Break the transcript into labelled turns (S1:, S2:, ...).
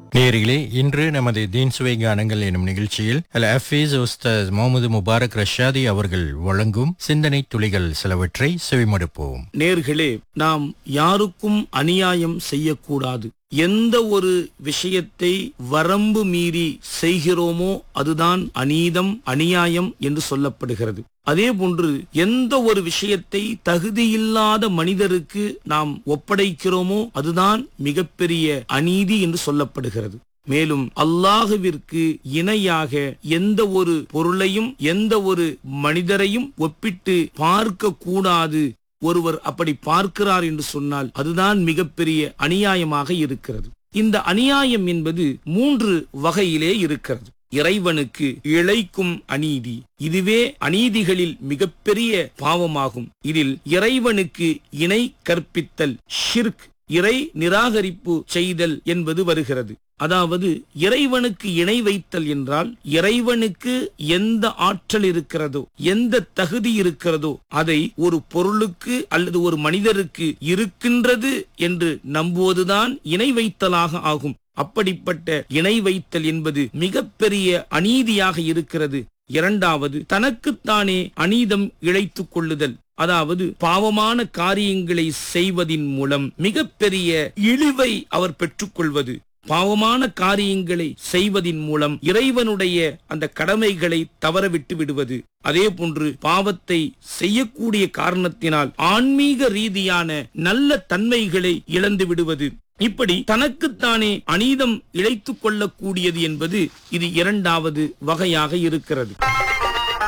S1: நேரிலே இன்று நமது தீன் சுவை கானங்கள் எனும் நிகழ்ச்சியில் அல் ஹஃபீஸ் உஸ்தாஸ் முகமது முபாரக் ரஷாதி அவர்கள் வழங்கும் சிந்தனை துளிகள் சிலவற்றை செவிமடுப்போம்
S2: நேர்களே நாம் யாருக்கும் அநியாயம் செய்யக்கூடாது எந்த ஒரு விஷயத்தை வரம்பு மீறி செய்கிறோமோ அதுதான் அநீதம் அநியாயம் என்று சொல்லப்படுகிறது அதே போன்று எந்த ஒரு விஷயத்தை தகுதியில்லாத மனிதருக்கு நாம் ஒப்படைக்கிறோமோ அதுதான் மிகப்பெரிய அநீதி என்று சொல்லப்படுகிறது மேலும் அல்லாஹுவிற்கு இணையாக எந்த ஒரு பொருளையும் எந்த ஒரு மனிதரையும் ஒப்பிட்டு பார்க்க கூடாது ஒருவர் அப்படி பார்க்கிறார் என்று சொன்னால் அதுதான் மிகப்பெரிய அநியாயமாக இருக்கிறது இந்த அநியாயம் என்பது மூன்று வகையிலே இருக்கிறது இறைவனுக்கு இழைக்கும் அநீதி இதுவே அநீதிகளில் மிகப்பெரிய பாவமாகும் இதில் இறைவனுக்கு இணை கற்பித்தல் ஷிர்க் இறை நிராகரிப்பு செய்தல் என்பது வருகிறது அதாவது இறைவனுக்கு இணை வைத்தல் என்றால் இறைவனுக்கு எந்த ஆற்றல் இருக்கிறதோ எந்த தகுதி இருக்கிறதோ அதை ஒரு பொருளுக்கு அல்லது ஒரு மனிதருக்கு இருக்கின்றது என்று நம்புவதுதான் இணை வைத்தலாக ஆகும் அப்படிப்பட்ட இணை வைத்தல் என்பது மிகப்பெரிய அநீதியாக இருக்கிறது இரண்டாவது தனக்குத்தானே அநீதம் இழைத்துக் கொள்ளுதல் அதாவது பாவமான காரியங்களை செய்வதின் மூலம் மிகப்பெரிய இழிவை அவர் பெற்றுக்கொள்வது பாவமான காரியங்களை செய்வதின் மூலம் இறைவனுடைய அந்த கடமைகளை தவறவிட்டு விடுவது அதே போன்று பாவத்தை செய்யக்கூடிய காரணத்தினால் ஆன்மீக ரீதியான நல்ல தன்மைகளை இழந்து விடுவது இப்படி தனக்குத்தானே அநீதம் இழைத்துக் கொள்ளக்கூடியது என்பது இது இரண்டாவது வகையாக இருக்கிறது